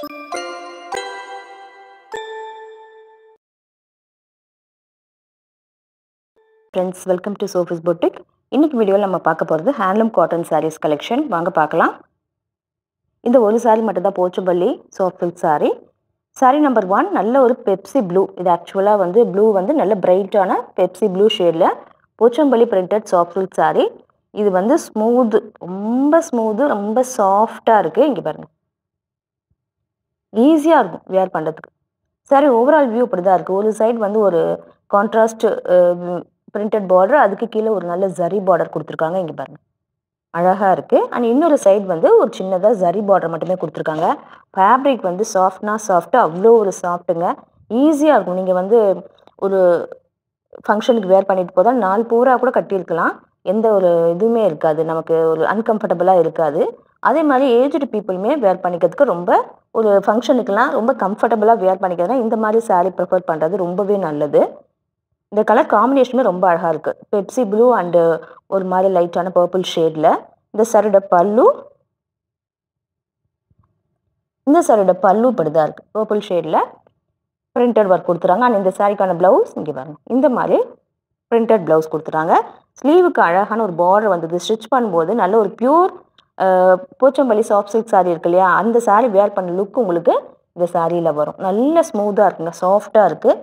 friends welcome to Sophie's boutique இன்னைக்கு வீடியோவில் நம்ம பார்க்க போகிறது ஹேண்ட்லூம் காட்டன் sarees கலெக்ஷன் வாங்க பார்க்கலாம் இந்த ஒரு saree மட்டும் தான் Pochampalli soft silk saree saree number one நல்ல ஒரு பெப்சி ப்ளூ இது ஆக்சுவலாக வந்து ப்ளூ வந்து நல்ல பிரைட்டான பெப்சி ப்ளூ ஷேடில் Pochampalli printed soft silk saree இது வந்து ஸ்மூத்து ரொம்ப ஸ்மூத்து ரொம்ப சாஃப்டாக இருக்குது இங்கே பாருங்கள் ஈஸியாக இருக்கும் வியர் பண்ணுறதுக்கு சரி ஓவரால் வியூ இப்படி தான் இருக்குது ஒரு சைடு வந்து ஒரு கான்ட்ராஸ்ட் பிரிண்டட் பார்டர் அதுக்கு கீழே ஒரு நல்ல ஜரி பார்டர் கொடுத்துருக்காங்க இங்கே பாருங்க அழகாக இருக்குது அண்ட் இன்னொரு சைடு வந்து ஒரு சின்னதாக ஜரி பார்டர் மட்டுமே கொடுத்துருக்காங்க ஃபேப்ரிக் வந்து சாஃப்ட்னா சாஃப்ட்டு அவ்வளோ ஒரு சாஃப்ட்டுங்க ஈஸியாக இருக்கும் நீங்கள் வந்து ஒரு ஃபங்க்ஷனுக்கு வேர் பண்ணிட்டு போதால் நாலு பூரா கூட கட்டியிருக்கலாம் எந்த ஒரு இதுவுமே இருக்காது நமக்கு ஒரு அன்கம்ஃபர்டபுளாக இருக்காது அதே மாதிரி ஏஜ்டு பீப்புளுமே வேர் பண்ணிக்கிறதுக்கு ரொம்ப ஒரு ஃபங்க்ஷனுக்கெல்லாம் ரொம்ப கம்ஃபர்டபுளாக வேர் பண்ணிக்கிறதுனா இந்த மாதிரி saree ப்ரிஃபர் பண்ணுறது ரொம்பவே நல்லது இந்த கலர் காம்பினேஷனுமே ரொம்ப அழகாக இருக்குது பெப்சி ப்ளூ அண்டு ஒரு மாதிரி லைட்டான பர்பிள் ஷேடில் இந்த சாரியோட பல்லு இந்த சாரியோட பல்லு இப்படிதான் இருக்குது பர்பிள் ஷேடில் பிரிண்டட் ஒர்க் கொடுத்துறாங்க அண்ட் இந்த சாரிக்கான ப்ளவுஸ் இங்கே பாருங்க இந்த மாதிரி பிரிண்டட் ப்ளவுஸ் கொடுத்துறாங்க ஸ்லீவுக்கு அழகான ஒரு பார்டர் வந்தது ஸ்டிச் பண்ணும்போது நல்ல ஒரு pure Pochampalli soft silk saree இருக்கு இல்லையா அந்த saree வேர் பண்ண லுக் உங்களுக்கு இந்த சாரியில் வரும் நல்ல ஸ்மூத்தாக இருக்குங்க சாஃப்டாக இருக்குது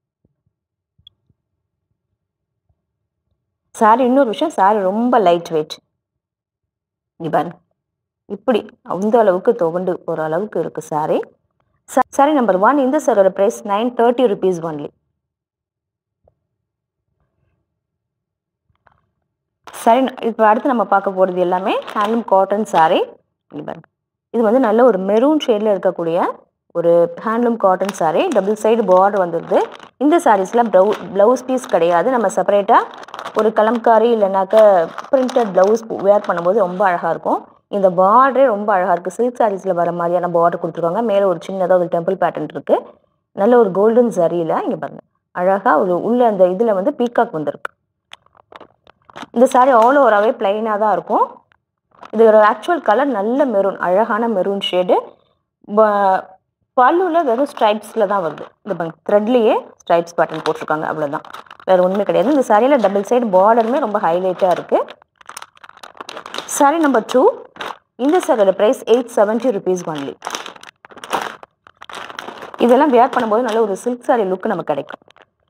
சாரி இன்னொரு விஷயம் சாரி ரொம்ப லைட் வெயிட் இங்கே பாருங்க இப்படி அந்த அளவுக்கு துவண்டு போகிற அளவுக்கு இருக்குது சாரி சாரி நம்பர் ஒன் இந்த சாரோட price nine thirty rupees only சரி இப்போ அடுத்து நம்ம பார்க்க போகிறது எல்லாமே ஹேண்ட்லூம் காட்டன் சாரீ இங்கே பாருங்க இது வந்து நல்ல ஒரு மெரூன் ஷேடில் இருக்கக்கூடிய ஒரு handloom cotton sari double side border வந்துடுது இந்த சாரீஸில் ப்ளவு ப்ளவுஸ் பீஸ் கிடையாது நம்ம செப்பரேட்டாக ஒரு கலம்காரி இல்லைனாக்க பிரிண்டட் ப்ளவுஸ் வேர் பண்ணும்போது ரொம்ப அழகாக இருக்கும் இந்த பார்டரே ரொம்ப அழகாக இருக்குது சில்க் சாரீஸில் வர மாதிரியான பார்டர் கொடுத்துருக்காங்க மேலே ஒரு சின்னதாக ஒரு டெம்பிள் பேட்டர்ன் இருக்குது நல்ல ஒரு கோல்டன் சரியில் இங்கே பாருங்கள் அழகாக ஒரு உள்ள அந்த இதில் வந்து பீகாக் வந்திருக்கு இந்த சாரீ ஆல் ஓவராகவே பிளைனாக தான் இருக்கும் இதோட ஆக்சுவல் கலர் நல்ல மெரூன் அழகான மெரூன் ஷேடு பல்லுவில் வெறும் ஸ்ட்ரைப்ஸில் தான் வருது இந்த பாருங்க த்ரெட்லேயே ஸ்ட்ரைப்ஸ் பேட்டர்ன் போட்டிருக்காங்க அவ்வளோதான் வேறு ஒன்றுமே கிடையாது இந்த சாரியில் டபுள் சைடு பார்டருமே ரொம்ப ஹைலைட்டாக இருக்குது சாரி நம்பர் டூ இந்த சாரியோட price eight seventy rupees only இதெல்லாம் வேர் பண்ணும்போது நல்ல ஒரு சில்க் சாரி லுக் நமக்கு கிடைக்கும்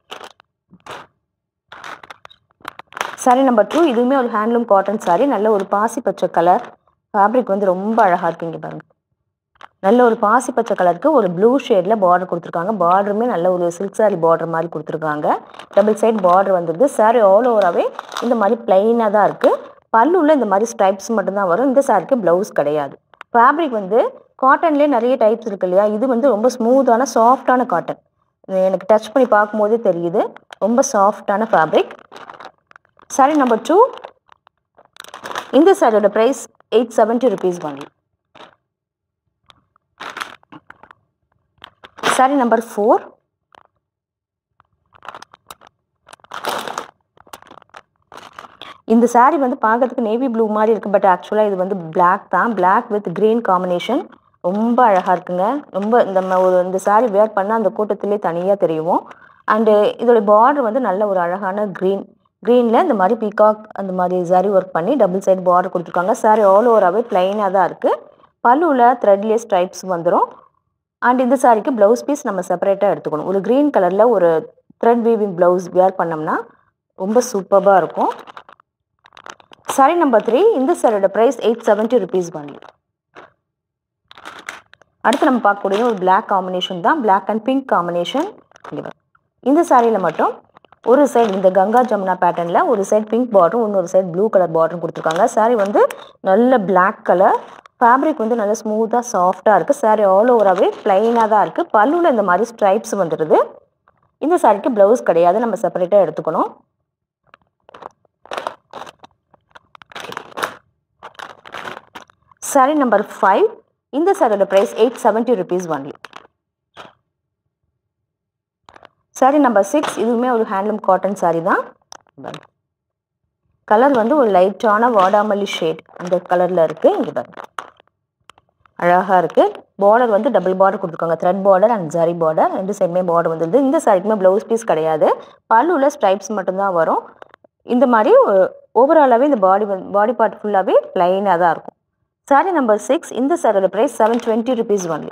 சாரி நம்பர் டூ இதுவுமே ஒரு ஹேண்ட்லூம் காட்டன் சாரி நல்ல ஒரு பாசி பச்சை கலர் ஃபேப்ரிக் வந்து ரொம்ப அழகாக இருக்கு இங்கே பாருங்க நல்ல ஒரு பாசி பச்சை கலருக்கு ஒரு ப்ளூ ஷேடில் பார்டர் கொடுத்துருக்காங்க பார்டருமே நல்ல ஒரு சில்க் சாரி பார்டர் மாதிரி கொடுத்துருக்காங்க டபுள் சைட் பார்டர் வந்துடுது சாரி ஆல் ஓவராகவே இந்த மாதிரி பிளைனாக தான் இருக்குது பல்லுள்ள இந்த மாதிரி ஸ்ட்ரைப்ஸ் மட்டும்தான் வரும் இந்த சாரிக்கு ப்ளவுஸ் கிடையாது ஃபேப்ரிக் வந்து காட்டன்லேயே நிறைய டைப்ஸ் இருக்கு இல்லையா இது வந்து ரொம்ப ஸ்மூத்தான சாஃப்டான காட்டன் எனக்கு டச் பண்ணி பார்க்கும்போதே தெரியுது ரொம்ப சாஃப்டான ஃபேப்ரிக் சாரி நம்பர் டூ இந்த சாரியோட price eight seventy rupees only sari number four இந்த சாரீ வந்து பார்க்கறதுக்கு நேவி ப்ளூ மாதிரி இருக்குது பட் ஆக்சுவலாக இது வந்து பிளாக் தான் பிளாக் வித் க்ரீன் காம்பினேஷன் ரொம்ப அழகாக இருக்குங்க ரொம்ப இந்த ஒரு இந்த சாரீ வேர் பண்ணால் அந்த கூட்டத்திலே தனியாக தெரியும் அண்டு இதோட பார்டர் வந்து நல்ல ஒரு அழகான க்ரீன் க்ரீனில் இந்த மாதிரி பீகாக் அந்த மாதிரி சாரி ஒர்க் பண்ணி டபுள் சைடு பார்டர் கொடுத்துருக்காங்க சாரி ஆல் ஓவராகவே ப்ளைனாக தான் இருக்குது பல்லுவில் த்ரெட்லேயே ஸ்ட்ரைப்ஸ் வந்துடும் அண்ட் இந்த சாரிக்கு ப்ளவுஸ் பீஸ் நம்ம செப்பரேட்டாக எடுத்துக்கணும் ஒரு க்ரீன் கலரில் ஒரு த்ரெட் வீவிங் ப்ளவுஸ் வேர் பண்ணோம்னா ரொம்ப சூப்பராக இருக்கும் சாரி நம்பர் த்ரீ இந்த சாரியோட price eight seventy rupees only அடுத்து நம்ம பார்க்கக்கூடிய ஒரு பிளாக் காம்பினேஷன் தான் பிளாக் அண்ட் பிங்க் காம்பினேஷன் இந்த சாரியில் மட்டும் ஒரு சைடு இந்த கங்கா ஜமுனா பேட்டர்னில் ஒரு சைடு பிங்க் பார்டரும் இன்னொரு சைடு ப்ளூ கலர் பார்டரும் கொடுத்துருக்காங்க சாரி வந்து நல்ல பிளாக் கலர் ஃபேப்ரிக் வந்து நல்லா ஸ்மூத்தாக சாஃப்டாக இருக்குது சாரி ஆல் ஓவராகவே ப்ளைனாக தான் இருக்குது பல்லுவில் இந்த மாதிரி ஸ்ட்ரைப்ஸ் வந்துடுது இந்த சாரிக்கு ப்ளவுஸ் கிடையாது நம்ம செப்பரேட்டாக எடுத்துக்கணும் சாரி நம்பர் ஃபைவ் இந்த சாரியோட price eight seventy rupees only sari number six இதுவுமே ஒரு ஹேண்ட்லூம் காட்டன் சாரி தான் கலர் வந்து ஒரு லைட்டான வாடாமல்லி ஷேட் அந்த கலரில் இருக்குது இங்கே பாருங்க அழகாக இருக்குது பார்டர் வந்து டபுள் பார்டர் கொடுத்துருக்காங்க thread border and zari border ரெண்டு சைடுமே பார்டர் வந்துருது இந்த சாரிக்குமே ப்ளவுஸ் பீஸ் கிடையாது பல்லுல ஸ்ட்ரைப்ஸ் மட்டும்தான் வரும் இந்த மாதிரி ஓவராலாகவே இந்த பாடி பாடி பார்ட் ஃபுல்லாகவே ப்ளைனாக தான் இருக்கும் சாரி நம்பர் சிக்ஸ் இந்த சாரியோட price seven twenty rupees only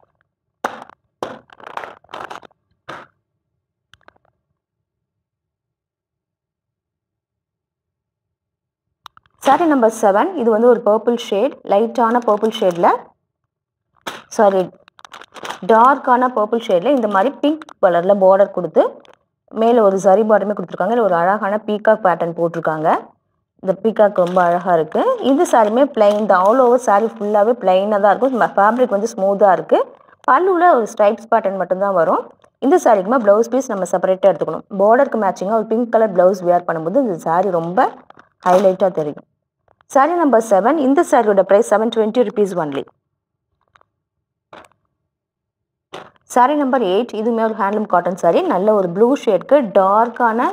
sari number seven இது வந்து ஒரு பர்பிள் ஷேட் லைட்டான பர்பிள் ஷேடில் சாரி டார்க்கான பர்பிள் ஷேடில் இந்த மாதிரி பிங்க் கலரில் பார்டர் கொடுத்து மேலே ஒரு சரி பார்டருமே கொடுத்துருக்காங்க இல்லை ஒரு அழகான பீகாக் பேட்டர்ன் போட்டிருக்காங்க இந்த பீகாக் ரொம்ப அழகாக இருக்குது இந்த சாரியுமே பிளைன் தான் ஆல் ஓவர் சாரி ஃபுல்லாகவே பிளைனாக தான் இருக்கும் ஃபேப்ரிக் வந்து ஸ்மூத்தாக இருக்குது பல்லுவில் ஒரு ஸ்ட்ரைப்ஸ் பேட்டர்ன் மட்டும்தான் வரும் இந்த சாரிக்குமே ப்ளவுஸ் பீஸ் நம்ம செப்பரேட்டாக எடுத்துக்கணும் பார்டருக்கு மேட்சிங்காக ஒரு பிங்க் கலர் ப்ளவுஸ் வியர் பண்ணும்போது இந்த சாரி ரொம்ப ஹைலைட்டாக தெரியும் சாரி நம்பர் செவன் இந்த சாரியோட price seven twenty rupees only sari number eight இதுவுமே ஒரு ஹேண்ட்லூம் காட்டன் சாரி நல்ல ஒரு ப்ளூ ஷேட்க்கு டார்க்கான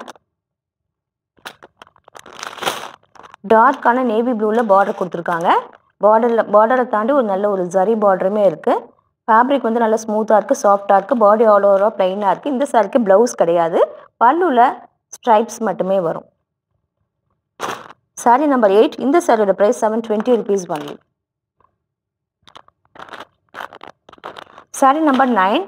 டார்க்கான நேவி ப்ளூவில் பார்டர் கொடுத்துருக்காங்க பார்டரில் பார்டரை தாண்டி ஒரு நல்ல ஒரு ஜரி பார்டருமே இருக்குது ஃபேப்ரிக் வந்து நல்லா ஸ்மூத்தாக இருக்குது சாஃப்டாக இருக்குது பாடி ஆல் ஓவராக ப்ளைனாக இருக்குது இந்த சாரிக்கு ப்ளவுஸ் கிடையாது பல்லுல ஸ்ட்ரைப்ஸ் மட்டுமே வரும் சாரி நம்பர் எயிட் இந்த சாரியோட price seven twenty rupees only sari number nine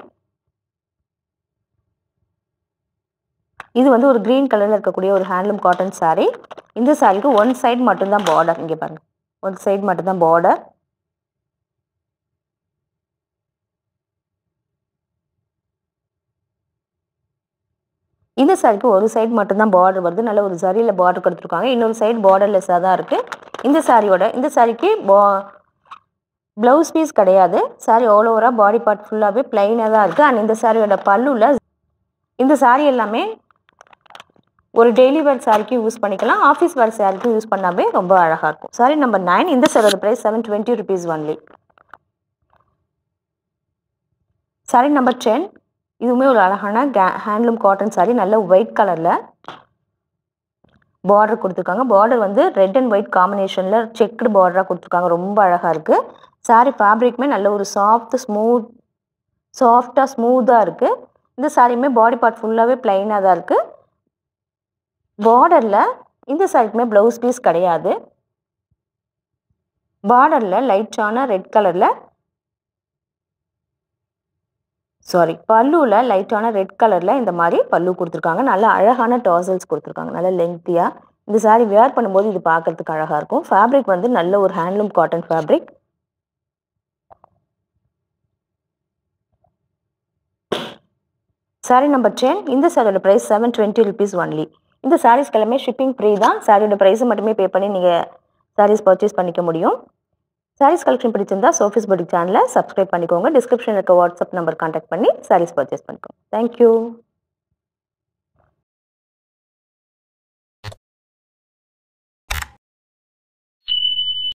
இது வந்து ஒரு க்ரீன் கலரில் இருக்கக்கூடிய ஒரு ஹேண்ட்லூம் காட்டன் சாரீ இந்த சாரிக்கு ஒன் சைடு மட்டும்தான் பார்டர் இங்கே பாருங்க ஒன் சைடு மட்டும்தான் பார்டர் இந்த சாரிக்கு ஒரு சைடு மட்டும்தான் பார்டர் வருது நல்ல ஒரு சரியில் பார்டர் கொடுத்துருக்காங்க இன்னொரு சைடு பார்டர்லெஸ்ஸாக தான் இருக்குது இந்த சாரியோட இந்த சாரிக்கு பா ப்ளவுஸ் பீஸ் கிடையாது சாரி ஆல் ஓவராக பாடி பார்ட் ஃபுல்லாகவே பிளைனாக தான் இருக்குது அண்ட் இந்த சாரியோட பல்லுவில் இந்த சாரி எல்லாமே ஒரு டெய்லி வேர் சாரிக்கும் யூஸ் பண்ணிக்கலாம் ஆஃபீஸ் வேர் சாரிக்கும் யூஸ் பண்ணாவே ரொம்ப அழகாக இருக்கும் சாரி நம்பர் நைன் இந்த சாரியோட price seven twenty rupees only sari number ten இதுவுமே ஒரு அழகான கே ஹேண்ட்லூம் காட்டன் சாரி நல்ல ஒயிட் கலரில் பார்டர் கொடுத்துருக்காங்க பார்டர் வந்து ரெட் அண்ட் ஒயிட் காம்பினேஷனில் செக்குடு பார்டராக கொடுத்துருக்காங்க ரொம்ப அழகாக இருக்குது சாரி ஃபேப்ரிக்குமே நல்ல ஒரு சாஃப்ட் ஸ்மூத் சாஃப்டாக ஸ்மூத்தாக இருக்குது இந்த சாரியுமே பாடி பார்ட் ஃபுல்லாகவே ப்ளைனாக தான் இருக்குது பார்டரில் இந்த சாரிக்குமே ப்ளவுஸ் பீஸ் கிடையாது பார்டரில் லைட்டான ரெட் கலரில் சாரி பல்லுவில் லைட்டான ரெட் கலரில் இந்த மாதிரி பல்லு கொடுத்துருக்காங்க நல்ல அழகான டாசல்ஸ் கொடுத்துருக்காங்க நல்ல லெங்க்த்தியாக இந்த சாரீ வேர் பண்ணும்போது இது பார்க்கறதுக்கு அழகாக இருக்கும் ஃபேப்ரிக் வந்து நல்ல ஒரு handloom cotton fabric sari number ten இந்த சாரியோட price seven twenty rupees only இந்த சாரீஸ்க்கு எல்லாமே ஷிப்பிங் ஃப்ரீ தான் சாரியோட ப்ரைஸை மட்டுமே பே பண்ணி நீங்கள் சாரீஸ் பர்ச்சேஸ் பண்ணிக்க முடியும் சாரீஸ் கலெக்ஷன் பிடிச்சிருந்தா சோஃபிஸ் பட்டிக் சேனலை சப்ஸ்கிரைப் பண்ணிக்கோங்க டிஸ்கிரிப்ஷனில் இருக்க வாட்ஸ்அப் நம்பர் கான்டாக்ட் பண்ணி சாரீஸ் பர்ச்சேஸ் பண்ணிக்கோங்க தேங்க்யூ